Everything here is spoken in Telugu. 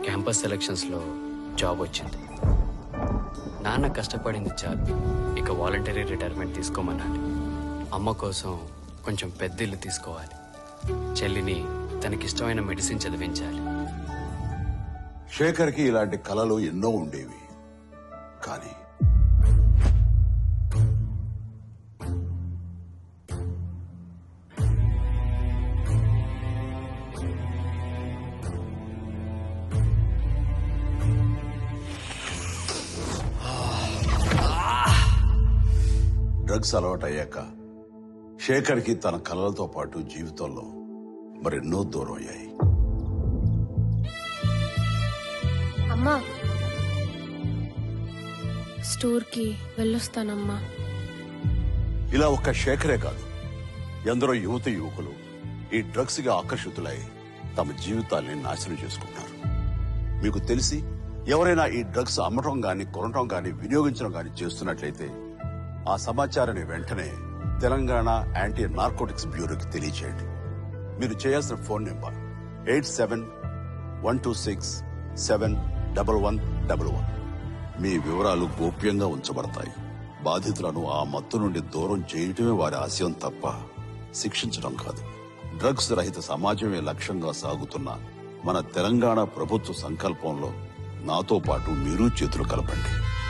క్యాంపస్ సెలక్షన్స్లో జాబ్ వచ్చింది నాన్న కష్టపడింది చాలు ఇక వాలంటరీ రిటైర్మెంట్ తీసుకోమన్నాడు అమ్మ కోసం కొంచెం పెద్ద ఇల్లు తీసుకోవాలి చెల్లిని తనకిష్టమైన మెడిసిన్ చదివించాలి శేఖర్కి ఇలాంటి కలలు ఎన్నో ఉండేవి కానీ డ్రగ్స్ అలవాటయ్యాక శేఖర్కి తన కలలతో పాటు జీవితంలో మరెన్నో దూరం అయ్యాయి అమ్మా స్టోర్కి వెళ్ళొస్తానమ్మా ఇలా ఒక్క శేఖరే కాదు ఎందరో యువత యువకులు ఈ డ్రగ్స్ గా ఆకర్షితులై తమ జీవితాల్ని నాశనం చేసుకుంటున్నారు మీకు తెలిసి ఎవరైనా ఈ డ్రగ్స్ అమ్మటం గాని కొనటం గాని వినియోగించడం గాని చేస్తున్నట్లయితే ఆ సమాచారాన్ని వెంటనే తెలంగాణ యాంటీ నార్కోటిక్స్ బ్యూరోకి తెలియచేయండి మీరు చేయాల్సిన phone number eight seven one two six seven double one double one మీ వివరాలు గోప్యంగా ఉంచబడతాయి బాధితులను ఆ మత్తు నుండి దూరం చేయటమే వారి ఆశయం తప్ప శిక్షించడం కాదు డ్రగ్స్ రహిత సమాజమే లక్ష్యంగా సాగుతున్న మన తెలంగాణ ప్రభుత్వ సంకల్పంలో నాతో పాటు మీరు చేతులు కలపండి